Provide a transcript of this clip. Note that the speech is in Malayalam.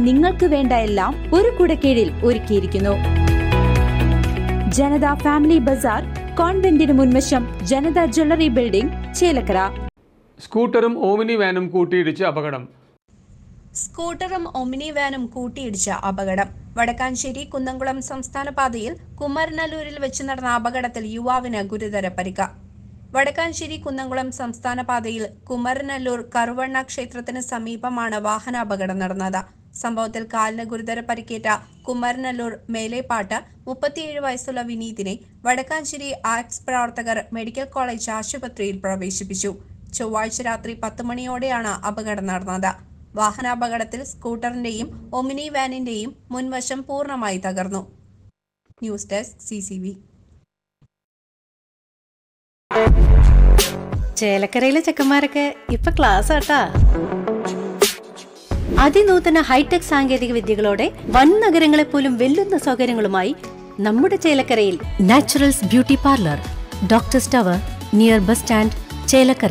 നിങ്ങൾക്ക് വേണ്ട എല്ലാം ഒരു കുടക്കീഴിൽ ഒരുക്കിയിരിക്കുന്നു ജനത ഫാമിലി ബസാർ കോൺവെന്റിന് മുൻവശം ജനത ജ്വല്ലറി ബിൽഡിംഗ് ചേലക്കര സ്കൂട്ടറും ഓമിനി വാനും കൂട്ടിയിടിച്ച് അപകടം സ്കൂട്ടറും ഒമിനി വാനും കൂട്ടിയിടിച്ച അപകടം വടക്കാഞ്ചേരി കുന്നംകുളം സംസ്ഥാന പാതയിൽ കുമരനല്ലൂരിൽ വെച്ച് നടന്ന അപകടത്തിൽ യുവാവിന് ഗുരുതര പരിക്ക് വടക്കാഞ്ചേരി കുന്നംകുളം സംസ്ഥാന പാതയിൽ കുമരനല്ലൂർ കറുവണ്ണ ക്ഷേത്രത്തിന് സമീപമാണ് വാഹനാപകടം നടന്നത് സംഭവത്തിൽ കാലിന് ഗുരുതര പരിക്കേറ്റ കുമരനല്ലൂർ മേലേപ്പാട്ട് മുപ്പത്തിയേഴ് വയസ്സുള്ള വിനീതിനെ വടക്കാഞ്ചേരി ആക്സ് പ്രവർത്തകർ മെഡിക്കൽ കോളേജ് ആശുപത്രിയിൽ പ്രവേശിപ്പിച്ചു ചൊവ്വാഴ്ച രാത്രി പത്ത് മണിയോടെയാണ് അപകടം നടന്നത് വാഹനാപകടത്തിൽ സ്കൂട്ടറിന്റെയും ഒമിനി വാനിന്റെയും മുൻവശം പൂർണ്ണമായി തകർന്നു news desk C C V ചേലക്കരയിലെ ചെക്കന്മാരൊക്കെ ഇപ്പൊ ക്ലാസ് ആട്ടാ അതിനൂതന ഹൈടെക് സാങ്കേതിക വിദ്യകളോടെ വൻ നഗരങ്ങളെ പോലും വെല്ലുന്ന സൗകര്യങ്ങളുമായി നമ്മുടെ ചേലക്കരയിൽ Naturals beauty parlour doctor tower near bus stand Chelakkara